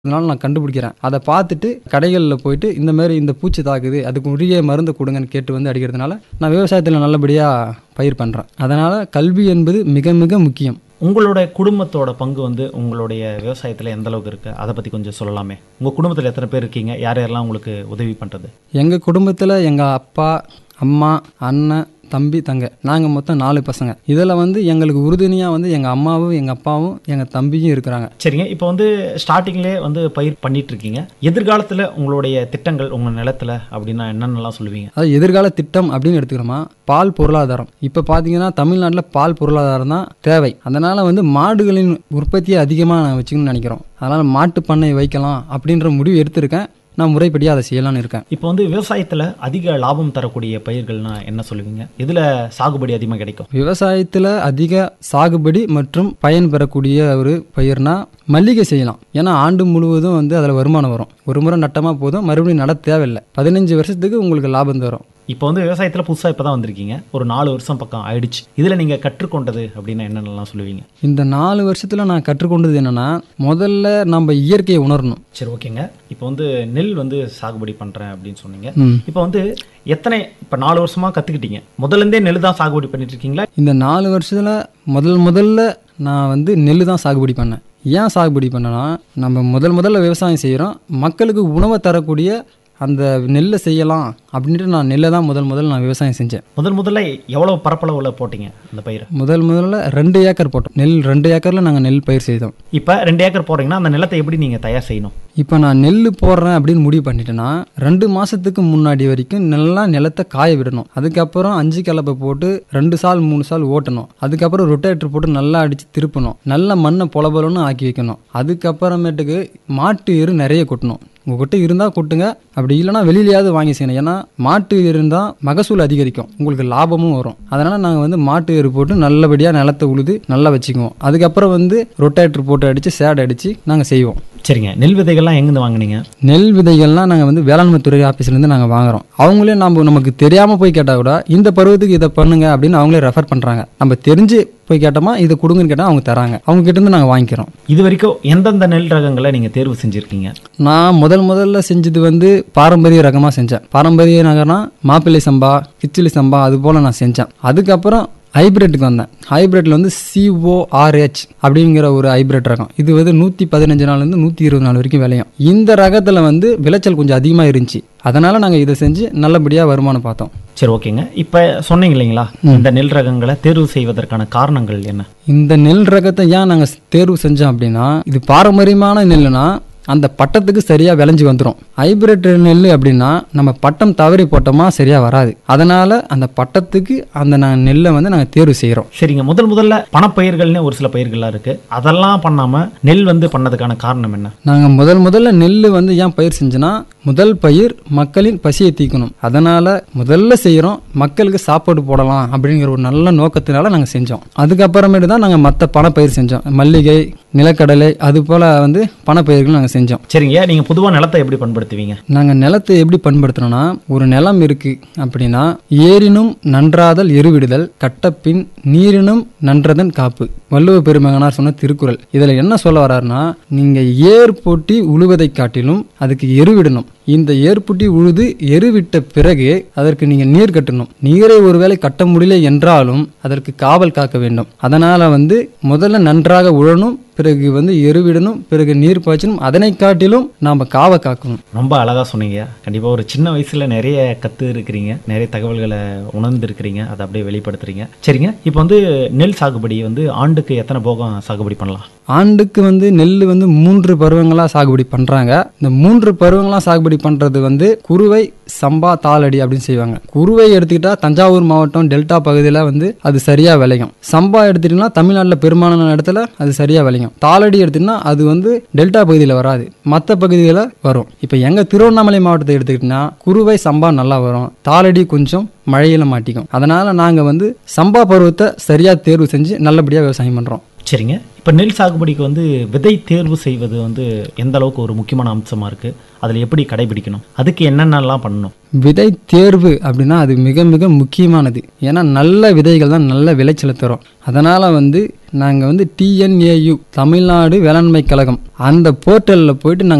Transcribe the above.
அதனால நான் கண்டுபிடிக்கிறேன் அதை பார்த்துட்டு கடைகளில் போயிட்டு இந்த மாதிரி இந்த பூச்சி தாக்குது அதுக்கு உரிய மருந்து கொடுங்கன்னு கேட்டு வந்து அடிக்கிறதுனால நான் விவசாயத்தில் நல்லபடியாக பயிர் பண்ணுறேன் அதனால் கல்வி என்பது மிக மிக முக்கியம் உங்களோட குடும்பத்தோட பங்கு வந்து உங்களுடைய விவசாயத்தில் எந்த அளவுக்கு இருக்குது அதை பற்றி கொஞ்சம் சொல்லலாமே உங்கள் குடும்பத்தில் எத்தனை பேர் இருக்கீங்க யார் யாரெல்லாம் உங்களுக்கு உதவி பண்ணுறது எங்கள் குடும்பத்தில் எங்கள் அப்பா அம்மா அண்ணன் தம்பி தங்க நாங்கள் மொத்தம் நாலு பசங்க இதில் வந்து எங்களுக்கு உறுதுணையாக வந்து எங்கள் அம்மாவும் எங்கள் அப்பாவும் எங்கள் தம்பியும் இருக்கிறாங்க சரிங்க இப்போ வந்து ஸ்டார்டிங்லேயே வந்து பயிர் பண்ணிட்டு இருக்கீங்க எதிர்காலத்தில் உங்களுடைய திட்டங்கள் உங்கள் நிலத்தில் அப்படின்னா என்னென்னலாம் சொல்லுவீங்க அது எதிர்கால திட்டம் அப்படின்னு எடுத்துக்கிறோமா பால் பொருளாதாரம் இப்போ பார்த்தீங்கன்னா தமிழ்நாட்டில் பால் பொருளாதாரம் தான் தேவை அதனால் வந்து மாடுகளின் உற்பத்தியை அதிகமாக நான் வச்சுக்கணும்னு நினைக்கிறோம் அதனால் மாட்டு பண்ணை வைக்கலாம் அப்படின்ற முடிவு எடுத்திருக்கேன் நான் முறைப்படி அதை செய்யலாம்னு இருக்கேன் இப்போ வந்து விவசாயத்தில் அதிக லாபம் தரக்கூடிய பயிர்கள்னா என்ன சொல்லுவீங்க எதில் சாகுபடி அதிகமாக கிடைக்கும் விவசாயத்தில் அதிக சாகுபடி மற்றும் பயன் பெறக்கூடிய ஒரு பயிர்னா மல்லிகை செய்யலாம் ஏன்னா ஆண்டு முழுவதும் வந்து அதில் வருமானம் வரும் ஒரு முறை நட்டமாக போதும் மறுபடியும் நட தேவையில்லை பதினஞ்சு வருஷத்துக்கு உங்களுக்கு லாபம் தரும் இப்போ வந்து விவசாயத்தில் புதுசாக இப்போ தான் வந்திருக்கீங்க ஒரு நாலு வருஷம் பக்கம் ஆயிடுச்சு இதில் நீங்கள் கற்றுக்கொண்டது அப்படின்னா என்னென்னலாம் சொல்லுவீங்க இந்த நாலு வருஷத்தில் நான் கற்றுக்கொண்டது என்னென்னா முதல்ல நம்ம இயற்கையை உணரணும் சரி ஓகேங்க இப்போ வந்து நெல் வந்து சாகுபடி பண்ணுறேன் அப்படின்னு சொன்னீங்க ம். இப்போ வந்து எத்தனை இப்போ நாலு வருஷமாக கற்றுக்கிட்டீங்க முதல்லேருந்தே நெல் தான் சாகுபடி பண்ணிட்டு இருக்கீங்களா இந்த நாலு வருஷத்தில் முதல் முதல்ல நான் வந்து நெல் தான் சாகுபடி பண்ணேன் ஏன் சாகுபடி பண்ணேன்னா நம்ம முதல் முதல்ல விவசாயம் செய்கிறோம் மக்களுக்கு உணவை தரக்கூடிய அந்த நெல்லை செய்யலாம் அப்படின்ட்டு நான் நெல்லை தான் முதல் முதல்ல நான் விவசாயம் செஞ்சேன் முதல் முதல்ல எவ்வளோ பரப்பளவில் போட்டீங்க அந்த பயிரை முதல் முதல்ல ரெண்டு ஏக்கர் போட்டோம் நெல் ரெண்டு ஏக்கரில் நாங்கள் நெல் பயிர் செய்தோம் இப்போ ரெண்டு ஏக்கர் போடுறீங்கன்னா அந்த நிலத்தை எப்படி நீங்கள் தயார் செய்யணும் இப்போ நான் நெல் போடுறேன் அப்படின்னு முடிவு பண்ணிட்டேன்னா ரெண்டு மாதத்துக்கு முன்னாடி வரைக்கும் நல்லா நிலத்தை காய விடணும் அதுக்கப்புறம் அஞ்சு கலப்பை போட்டு ரெண்டு சால் மூணு சால் ஓட்டணும் அதுக்கப்புறம் ரொட்டேட்டர் போட்டு நல்லா அடித்து திருப்பணும் நல்ல மண்ணை பொலபொலன்னு ஆக்கி வைக்கணும் அதுக்கப்புறமேட்டுக்கு மாட்டு எரு நிறைய கொட்டணும் உங்ககிட்ட இருந்தால் கொட்டுங்க அப்படி இல்லைன்னா வெளியிலயாவது வாங்கி செய்யணும் ஏன்னா மாட்டு இருந்தால் மகசூல் அதிகரிக்கும் உங்களுக்கு லாபமும் வரும் அதனால் நாங்கள் வந்து மாட்டு எரு போட்டு நல்லபடியாக நிலத்தை உழுது நல்லா வச்சுக்குவோம் அதுக்கப்புறம் வந்து ரொட்டேட்டர் போட்டு அடித்து சேடை அடித்து நாங்கள் செய்வோம் சரிங்க நெல் விதைகள்லாம் எங்கேருந்து வாங்குனீங்க நெல் விதைகள்லாம் நாங்கள் வந்து வேளாண்மை துறை ஆஃபீஸ்லேருந்து நாங்கள் வாங்குறோம் அவங்களே நம்ம நமக்கு தெரியாமல் போய் கேட்டால் கூட இந்த பருவத்துக்கு இதை பண்ணுங்க அப்படின்னு அவங்களே ரெஃபர் பண்ணுறாங்க நம்ம தெரிஞ்சு போய் கேட்டோமா இதை கொடுங்கன்னு கேட்டால் அவங்க தராங்க அவங்க கிட்டேருந்து நாங்கள் வாங்கிக்கிறோம் இது வரைக்கும் எந்தெந்த நெல் ரகங்களை நீங்கள் தேர்வு செஞ்சுருக்கீங்க நான் முதல் முதல்ல செஞ்சது வந்து பாரம்பரிய ரகமாக செஞ்சேன் பாரம்பரிய நகர்னா மாப்பிள்ளை சம்பா கிச்சிலி சம்பா அது போல் நான் செஞ்சேன் அதுக்கப்புறம் ஹைபிரிட்டுக்கு வந்தேன் ஹைபிரிட்ல வந்து சிஓஆர்ஹெச் அப்படிங்கிற ஒரு ஹைபிரிட் ரகம் இது வந்து நூற்றி பதினஞ்சு நாள்லேருந்து நூற்றி இருபது நாள் வரைக்கும் விளையும் இந்த ரகத்தில் வந்து விளைச்சல் கொஞ்சம் அதிகமாக இருந்துச்சு அதனால் நாங்கள் இதை செஞ்சு நல்லபடியாக வருமானம் பார்த்தோம் சரி ஓகேங்க இப்போ சொன்னீங்க இல்லைங்களா இந்த நெல் ரகங்களை தேர்வு செய்வதற்கான காரணங்கள் என்ன இந்த நெல் ரகத்தை ஏன் நாங்கள் தேர்வு செஞ்சோம் அப்படின்னா இது பாரம்பரியமான நெல்லுனா அந்த பட்டத்துக்கு சரியாக விளைஞ்சு வந்துடும் ஹைபிரிட் நெல் அப்படின்னா நம்ம பட்டம் தவறி போட்டோமா சரியாக வராது அதனால் அந்த பட்டத்துக்கு அந்த நாங்கள் நெல்லை வந்து நாங்கள் தேர்வு செய்கிறோம் சரிங்க முதல் முதல்ல பணப்பயிர்கள்னு ஒரு சில பயிர்கள்லாம் இருக்கு அதெல்லாம் பண்ணாம நெல் வந்து பண்ணதுக்கான காரணம் என்ன நாங்கள் முதல் முதல்ல நெல் வந்து ஏன் பயிர் செஞ்சோன்னா முதல் பயிர் மக்களின் பசியை தீக்கணும் அதனால் முதல்ல செய்கிறோம் மக்களுக்கு சாப்பாடு போடலாம் அப்படிங்கிற ஒரு நல்ல நோக்கத்தினால நாங்கள் செஞ்சோம் அதுக்கப்புறமேட்டு தான் நாங்கள் மற்ற பணப்பயிர் செஞ்சோம் மல்லிகை நிலக்கடலை அது போல் வந்து பணப்பயிர்கள் நாங்கள் செஞ்சோம் சரிங்க நீங்க பொதுவா நிலத்தை எப்படி பண்படுத்துவீங்க நாங்கள் நிலத்தை எப்படி பண்படுத்துறோம்னா ஒரு நிலம் இருக்கு அப்படின்னா ஏரினும் நன்றாதல் எருவிடுதல் கட்டப்பின் நீரினும் நன்றதன் காப்பு வள்ளுவ பெருமகனார் சொன்ன திருக்குறள் இதில் என்ன சொல்ல வர்றாருன்னா நீங்கள் ஏர் போட்டி உழுவதை காட்டிலும் அதுக்கு எருவிடணும் இந்த ஏற்புட்டி உழுது எருவிட்ட பிறகு அதற்கு நீங்கள் நீர் கட்டணும் நீரை ஒருவேளை கட்ட முடியல என்றாலும் அதற்கு காவல் காக்க வேண்டும் அதனால வந்து முதல்ல நன்றாக உழணும் பிறகு வந்து எருவிடணும் பிறகு நீர் பாய்ச்சணும் அதனை காட்டிலும் நாம் காவ காக்கணும் ரொம்ப அழகா சொன்னீங்க கண்டிப்பா ஒரு சின்ன வயசுல நிறைய கத்து இருக்கிறீங்க நிறைய தகவல்களை உணர்ந்து இருக்கிறீங்க அதை அப்படியே வெளிப்படுத்துறீங்க சரிங்க இப்போ வந்து நெல் சாகுபடி வந்து ஆண்டுக்கு எத்தனை போகம் சாகுபடி பண்ணலாம் ஆண்டுக்கு வந்து நெல் வந்து மூன்று பருவங்களாக சாகுபடி பண்ணுறாங்க இந்த மூன்று பருவங்களாக சாகுபடி பண்ணுறது வந்து குருவை சம்பா தாளடி அப்படின்னு செய்வாங்க குருவை எடுத்துக்கிட்டா தஞ்சாவூர் மாவட்டம் டெல்டா பகுதியில் வந்து அது சரியாக விளையும் சம்பா எடுத்துக்கிட்டிங்கன்னா தமிழ்நாட்டில் பெரும்பாலான இடத்துல அது சரியாக விளையும் தாளடி எடுத்துக்கிட்டா அது வந்து டெல்டா பகுதியில் வராது மற்ற பகுதிகளில் வரும் இப்போ எங்கள் திருவண்ணாமலை மாவட்டத்தை எடுத்துக்கிட்டிங்கன்னா குருவை சம்பா நல்லா வரும் தாளடி கொஞ்சம் மழையில மாட்டிக்கும் அதனால நாங்கள் வந்து சம்பா பருவத்தை சரியாக தேர்வு செஞ்சு நல்லபடியாக விவசாயம் பண்ணுறோம் சரிங்க இப்போ நெல் சாகுபடிக்கு வந்து விதை தேர்வு செய்வது வந்து எந்த அளவுக்கு ஒரு முக்கியமான அம்சமா இருக்கு அதில் எப்படி கடைபிடிக்கணும் அதுக்கு என்னென்னலாம் பண்ணணும் விதை தேர்வு அப்படின்னா அது மிக மிக முக்கியமானது ஏன்னா நல்ல விதைகள் தான் நல்ல விளைச்சலை தரும் அதனால் வந்து நாங்கள் வந்து டிஎன்ஏயு தமிழ்நாடு வேளாண்மை கழகம் அந்த போர்ட்டலில் போயிட்டு நாங்கள்